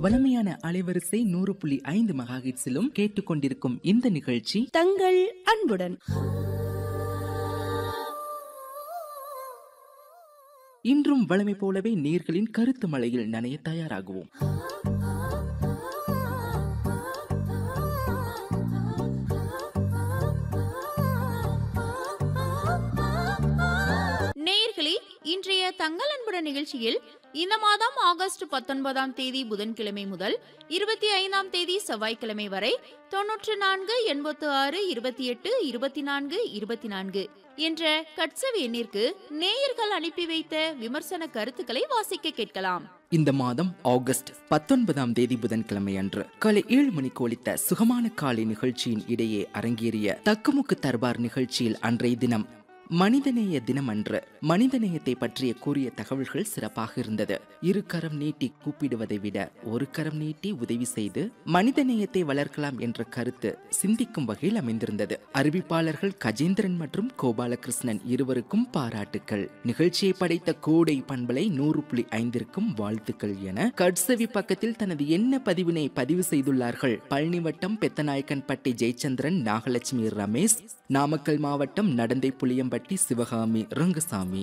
வலிமையான அலைவரிசை நூறு புள்ளி ஐந்து மெகாஹிட்ஸிலும் கேட்டுக்கொண்டிருக்கும் இந்த நிகழ்ச்சி தங்கள் அன்புடன் இன்றும் வழமை போலவே நீர்களின் கருத்து மழையில் நனைய தயாராகுவோம் நேயர்களே இன்றைய தங்கள் அன்புடன் நிகழ்ச்சியில் இந்த மாதம் ஆகஸ்ட் பத்தொன்பதாம் தேதி புதன்கிழமை முதல் இருபத்தி ஐந்தாம் தேதி செவ்வாய்க்கிழமை வரை தொன்னூற்று நான்கு எண்பத்து ஆறு இருபத்தி எட்டு இருபத்தி நான்கு இருபத்தி நான்கு என்ற கட்சவி எண்ணிற்கு நேயர்கள் அனுப்பி வைத்த விமர்சன கருத்துக்களை வாசிக்க கேட்கலாம் இந்த மாதம் ஆகஸ்ட் பத்தொன்பதாம் தேதி புதன்கிழமை அன்று காலை ஏழு மணிக்கு ஒலித்த சுகமான காலை நிகழ்ச்சியின் இடையே அரங்கேறிய தக்குமுக்கு தர்பார் நிகழ்ச்சியில் அன்றைய தினம் மனிதநேய தினம் அன்று மனிதநேயத்தை பற்றிய கூறிய தகவல்கள் சிறப்பாக இருந்தது இரு கரம் நீட்டி கூப்பிடுவதை விட ஒரு கரம் நீட்டி உதவி செய்து மனிதநேயத்தை வளர்க்கலாம் என்ற கருத்து சிந்திக்கும் வகையில் அமைந்திருந்தது அறிவிப்பாளர்கள் கஜேந்திரன் மற்றும் கோபாலகிருஷ்ணன் இருவருக்கும் பாராட்டுக்கள் நிகழ்ச்சியை படைத்த கோடை பண்பலை நூறு புள்ளி ஐந்திற்கும் வாழ்த்துக்கள் என கட்சவி பக்கத்தில் தனது என்ன பதிவினை பதிவு செய்துள்ளார்கள் பழனி வட்டம் பெத்தநாயக்கன்பட்டி ஜெயச்சந்திரன் நாகலட்சுமி ரமேஷ் நாமக்கல் மாவட்டம் நடந்தை புளியம்பட்டி சிவகாமி ரங்கசாமி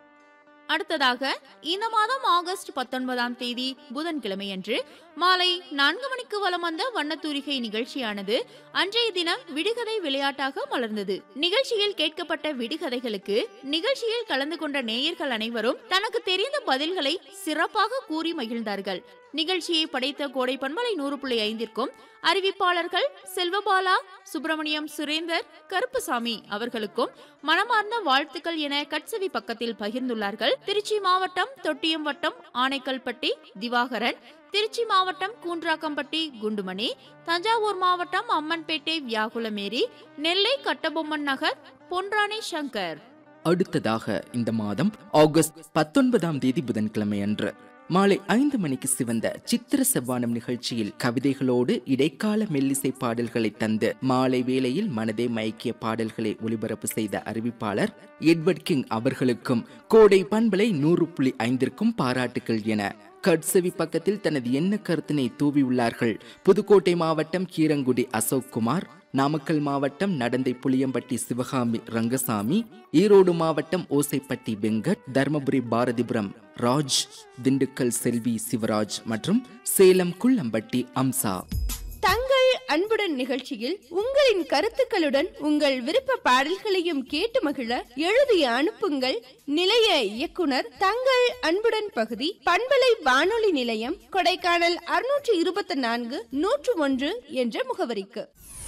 அடுத்ததாக இந்த மாதம் ஆகஸ்ட் பத்தொன்பதாம் தேதி புதன்கிழமையன்று மாலை நான்கு மணிக்கு வலம் வந்த வண்ணத்தூரிகை நிகழ்ச்சியானது அன்றைய தினம் விடுகதை விளையாட்டாக மலர்ந்தது நிகழ்ச்சியில் கேட்கப்பட்ட விடுகதைகளுக்கு நிகழ்ச்சியில் கலந்து கொண்ட நேயர்கள் அனைவரும் தனக்கு தெரிந்த பதில்களை சிறப்பாக கூறி மகிழ்ந்தார்கள் நிகழ்ச்சியை படைத்த கோடை பண்பலை நூறு புள்ளி ஐந்திற்கும் அறிவிப்பாளர்கள் செல்வபாலா சுப்பிரமணியம் சுரேந்தர் கருப்புசாமி அவர்களுக்கும் மனமார்ந்த வாழ்த்துக்கள் என கட்சவி பக்கத்தில் பகிர்ந்துள்ளார்கள் திருச்சி மாவட்டம் தொட்டியம் வட்டம் ஆனைக்கல்பட்டி திவாகரன் திருச்சி மாவட்டம் கூன்றாக்கம்பட்டி குண்டுமணி தஞ்சாவூர் மாவட்டம் அம்மன்பேட்டை வியாகுலமேரி நெல்லை கட்டபொம்மன் நகர் பொன்ராணி சங்கர் அடுத்ததாக இந்த மாதம் ஆகஸ்ட் பத்தொன்பதாம் தேதி புதன்கிழமை அன்று மாலை ஐந்து மணிக்கு சிவந்த சித்திர செவ்வானம் நிகழ்ச்சியில் கவிதைகளோடு இடைக்கால மெல்லிசை பாடல்களை தந்து மாலை வேளையில் மனதை மயக்கிய பாடல்களை ஒளிபரப்பு செய்த அறிவிப்பாளர் எட்வர்ட் கிங் அவர்களுக்கும் கோடை பண்பலை நூறு புள்ளி ஐந்திற்கும் பாராட்டுகள் என கட்செவி பக்கத்தில் தனது என்ன கருத்தினை தூவியுள்ளார்கள் புதுக்கோட்டை மாவட்டம் கீரங்குடி அசோக் குமார் நாமக்கல் மாவட்டம் நடந்தை புளியம்பட்டி சிவகாமி ரங்கசாமி ஈரோடு மாவட்டம் ஓசைப்பட்டி வெங்கட் தர்மபுரி பாரதிபுரம் ராஜ் திண்டுக்கல் செல்வி சிவராஜ் மற்றும் சேலம் குள்ளம்பட்டி அம்சா தங்கள் அன்புடன் நிகழ்ச்சியில் உங்களின் கருத்துக்களுடன் உங்கள் விருப்ப பாடல்களையும் கேட்டு மகிழ எழுதி அனுப்புங்கள் நிலைய இயக்குனர் தங்கள் அன்புடன் பகுதி பண்பலை வானொலி நிலையம் கொடைக்கானல் அறுநூற்று இருபத்தி நான்கு நூற்று ஒன்று என்ற முகவரிக்கு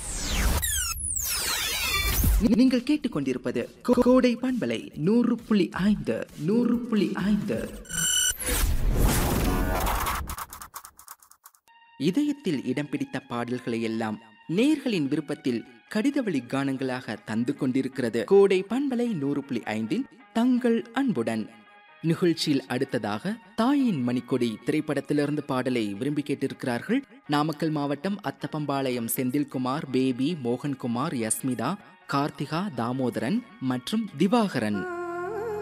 நீங்கள் கேட்டுக்கொண்டிருப்பது கோ- கோடை பண்பலை நூறு புள்ளி ஐந்து நூறு புள்ளி ஐந்து இதயத்தில் இடம் பிடித்த பாடல்களை எல்லாம் நேர்களின் விருப்பத்தில் கடிதவழி கானங்களாக தந்து கொண்டிருக்கிறது கோடை பண்பலை நூறு புள்ளி ஐந்தின் தங்கள் அன்புடன் நிகழ்ச்சியில் அடுத்ததாக தாயின் மணிக்கொடி திரைப்படத்திலிருந்து பாடலை விரும்பி கேட்டிருக்கிறார்கள் நாமக்கல் மாவட்டம் அத்தப்பம்பாளையம் செந்தில்குமார் பேபி மோகன்குமார் யஸ்மிதா கார்த்திகா தாமோதரன் மற்றும் திவாகரன்